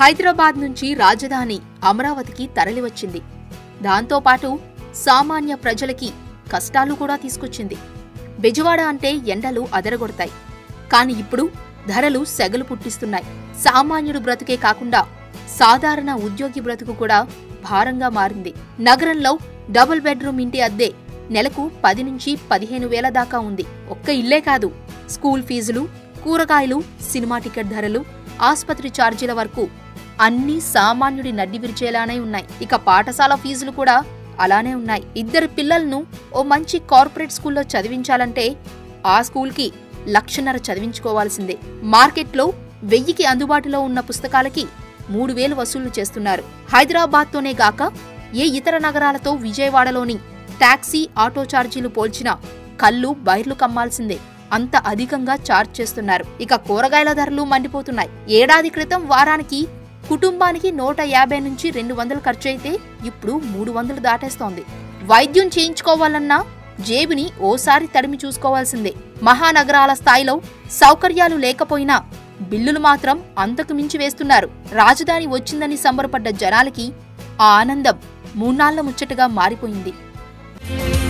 హైదరాబాద్ నుంచి రాజధాని అమరావతికి తరలివచ్చింది దాంతోపాటు సామాన్య ప్రజలకి కష్టాలు కూడా తీసుకొచ్చింది బెజవాడ అంటే ఎండలు అదరగొడతాయి కాని ఇప్పుడు ధరలు సెగలు పుట్టిస్తున్నాయి సామాన్యుడు బ్రతుకే కాకుండా సాధారణ ఉద్యోగి బ్రతుకు కూడా భారంగా మారింది నగరంలో డబుల్ బెడ్రూమ్ ఇంటి అద్దె నెలకు పది నుంచి పదిహేను వేల దాకా ఉంది ఒక్క ఇల్లే కాదు స్కూల్ ఫీజులు కూరగాయలు సినిమా టికెట్ ధరలు ఆస్పత్రి ఛార్జీల వరకు అన్నీ సామాన్యుడి నడ్డి విరిచేలానే ఉన్నాయి ఇక పాఠశాల ఫీజులు కూడా అలానే ఉన్నాయి ఇద్దరు పిల్లలను ఓ మంచి కార్పొరేట్ స్కూల్లో చదివించాలంటే ఆ స్కూల్కి లక్షన్నర చదివించుకోవాల్సిందే మార్కెట్లో వెయ్యికి అందుబాటులో ఉన్న పుస్తకాలకి మూడు వేలు వసూలు చేస్తున్నారు హైదరాబాద్తోనే గాక ఏ ఇతర నగరాలతో విజయవాడలోని టాక్సీ ఆటో ఛార్జీలు పోల్చినా కళ్ళు బైర్లు కమ్మాల్సిందే అంత అధికంగా ఛార్జ్ చేస్తున్నారు ఇక కూరగాయల ధరలు మండిపోతున్నాయి ఏడాది క్రితం వారానికి కుటుంబానికి నూట యాభై నుంచి రెండు వందలు ఖర్చు అయితే ఇప్పుడు మూడు వందలు దాటేస్తోంది వైద్యం చేయించుకోవాలన్నా జేబుని ఓసారి తడిమి చూసుకోవాల్సిందే మహానగరాల స్థాయిలో సౌకర్యాలు లేకపోయినా బిల్లులు మాత్రం అంతకు మించి వేస్తున్నారు రాజధాని వచ్చిందని సంబరపడ్డ జనాలకి ఆ ఆనందం మూన్నాళ్ల ముచ్చటగా మారిపోయింది